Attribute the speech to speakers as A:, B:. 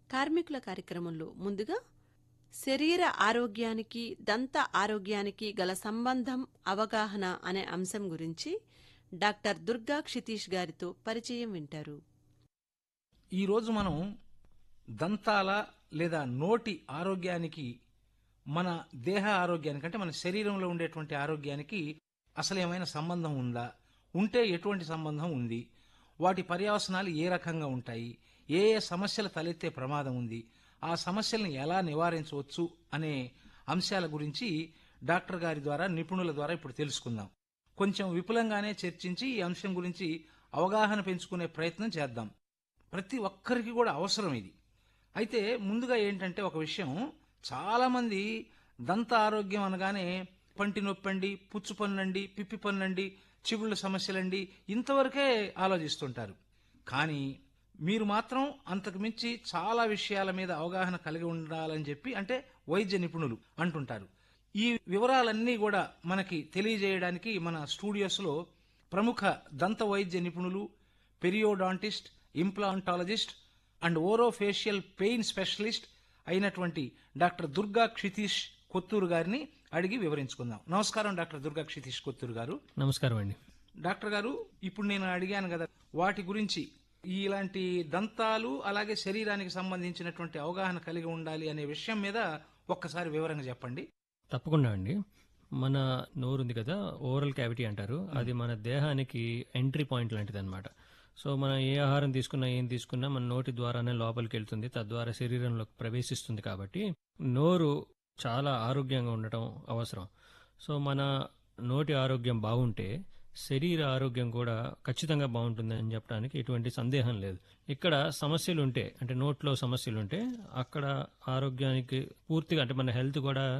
A: కార్మికుల కార్యక్రమంలో ముందుగా శరీర ఆరోగ్యానికి దంత ఆరోగ్యానికి గల సంబంధం అవగాహన అనే అంశం గురించి డాక్టర్ దుర్గా క్షితీష్ గారితో పరిచయం వింటారు
B: ఈరోజు మనం దంతాల లేదా నోటి ఆరోగ్యానికి మన దేహ ఆరోగ్యానికి అంటే మన శరీరంలో ఉండేటువంటి ఆరోగ్యానికి అసలు ఏమైనా సంబంధం ఉందా ఉంటే ఎటువంటి సంబంధం ఉంది వాటి పర్యవసనాలు ఏ రకంగా ఉంటాయి ఏ ఏ సమస్యలు తలెత్తే ప్రమాదం ఉంది ఆ సమస్యల్ని ఎలా నివారించవచ్చు అనే అంశాల గురించి డాక్టర్ గారి ద్వారా నిపుణుల ద్వారా ఇప్పుడు తెలుసుకుందాం కొంచెం విపులంగానే చర్చించి ఈ అంశం గురించి అవగాహన పెంచుకునే ప్రయత్నం చేద్దాం ప్రతి ఒక్కరికి కూడా అవసరం ఇది అయితే ముందుగా ఏంటంటే ఒక విషయం చాలామంది దంత ఆరోగ్యం అనగానే పంటి నొప్పండి పుచ్చు పన్నండి పిప్పి పన్నండి చిగుళ్ళ సమస్యలండి ఇంతవరకే ఆలోచిస్తుంటారు కానీ మీరు మాత్రం అంతకు మించి చాలా విషయాల మీద అవగాహన కలిగి ఉండాలని చెప్పి అంటే వైద్య నిపుణులు అంటుంటారు ఈ వివరాలన్నీ కూడా మనకి తెలియజేయడానికి మన స్టూడియోస్లో ప్రముఖ దంత వైద్య నిపుణులు periodontist implantologist and orofacial pain specialist అయినటువంటి డాక్టర్ దుర్గా క్షితీష్ కొత్తూరు గారిని అడిగి వివరించుకుందాం నమస్కారం డాక్టర్ దుర్గా క్షితీష్ కొత్తూరు గారు
C: నమస్కారం అండి
B: డాక్టర్ గారు ఇప్పుడు నేను అడిగాను కదా వాటి గురించి ఇలాంటి దంతాలు అలాగే శరీరానికి సంబంధించినటువంటి అవగాహన కలిగి ఉండాలి అనే విషయం మీద ఒక్కసారి వివరంగా చెప్పండి
C: తప్పకుండా అండి మన నోరు ఉంది కదా ఓరల్ క్యావిటీ అంటారు అది మన దేహానికి ఎంట్రీ పాయింట్ లాంటిది అనమాట సో మనం ఏ ఆహారం తీసుకున్నా ఏం తీసుకున్నా మన నోటి ద్వారానే లోపలికి వెళ్తుంది తద్వారా శరీరంలోకి ప్రవేశిస్తుంది కాబట్టి నోరు చాలా ఆరోగ్యంగా ఉండటం అవసరం సో మన నోటి ఆరోగ్యం బాగుంటే శరీర ఆరోగ్యం కూడా ఖచ్చితంగా బాగుంటుంది అని చెప్పడానికి ఎటువంటి సందేహం లేదు ఇక్కడ సమస్యలు ఉంటే అంటే నోట్లో సమస్యలు ఉంటే అక్కడ ఆరోగ్యానికి పూర్తిగా అంటే మన హెల్త్ కూడా